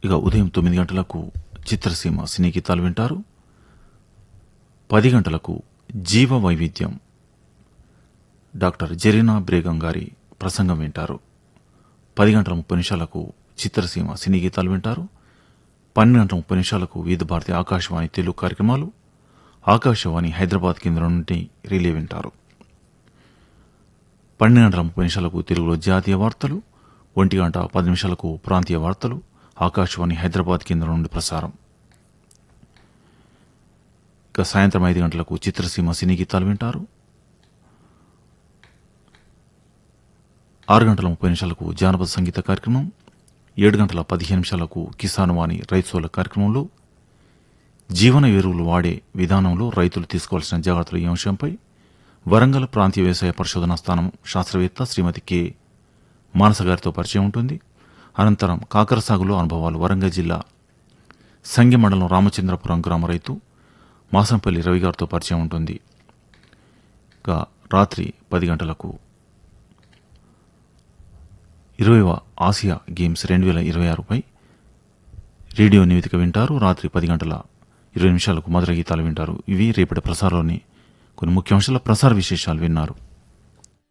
ఇక ఉదయం తొమ్మిది గంటలకు చిత్రసీమ సినీ గీతాలు వింటారు పది గంటలకు జీవ వైవిధ్యం డాక్టర్ జెరీనా బ్రేగం గారి ప్రసంగం వింటారు పది గంటల ముప్పై నిమిషాలకు చిత్రసీమ సినీ గీతాలు వింటారు పన్నెండు గంటల ముప్పై నిమిషాలకు వివిధ భారతి ఆకాశవాణి తెలుగు కార్యక్రమాలు ఆకాశవాణి హైదరాబాద్ కేంద్రం నుండి రిలే వింటారు పన్నెండు గంటల ముప్పై నిమిషాలకు తెలుగులో జాతీయ వార్తలు ఒంటి గంట పది నిమిషాలకు ప్రాంతీయ వార్తలు ఆకాశవాణి హైదరాబాద్ కేంద్రం నుండి ప్రసారం ఇక సాయంత్రం ఐదు గంటలకు చిత్రసీమ సినీ గీతాలు వింటారు ఆరు గంటల ముప్పై నిమిషాలకు జానపద సంగీత కార్యక్రమం ఏడు గంటల పదిహేను నిమిషాలకు కిసాన్ వాణి రైతుల కార్యక్రమంలో జీవన ఎరువులు వాడే విధానంలో రైతులు తీసుకోవాల్సిన జాగ్రత్తలు ఈ అంశంపై వరంగల్ ప్రాంతీయ వ్యవసాయ పరిశోధనా స్థానం శాస్త్రవేత్త శ్రీమతి కె మానస గారితో పరిచయం ఉంటుంది అనంతరం కాకర సాగులో అనుభవాలు వరంగల్ జిల్లా సంగి మండలం రామచంద్రపురం గ్రామ రైతు మాసంపల్లి రవి గారితో పరిచయం ఉంటుంది ఇక రాత్రి పది గంటలకు ఇరవైవ ఆసియా గేమ్స్ రెండు వేల ఇరవై ఆరుపై రేడియో నివేదిక వింటారు రాత్రి పది గంటల ఇరవై నిమిషాలకు మధుర గీతాలు వింటారు ఇవి రేపటి ప్రసారంలోని కొన్ని ముఖ్యాంశాల ప్రసార విశేషాలు విన్నారు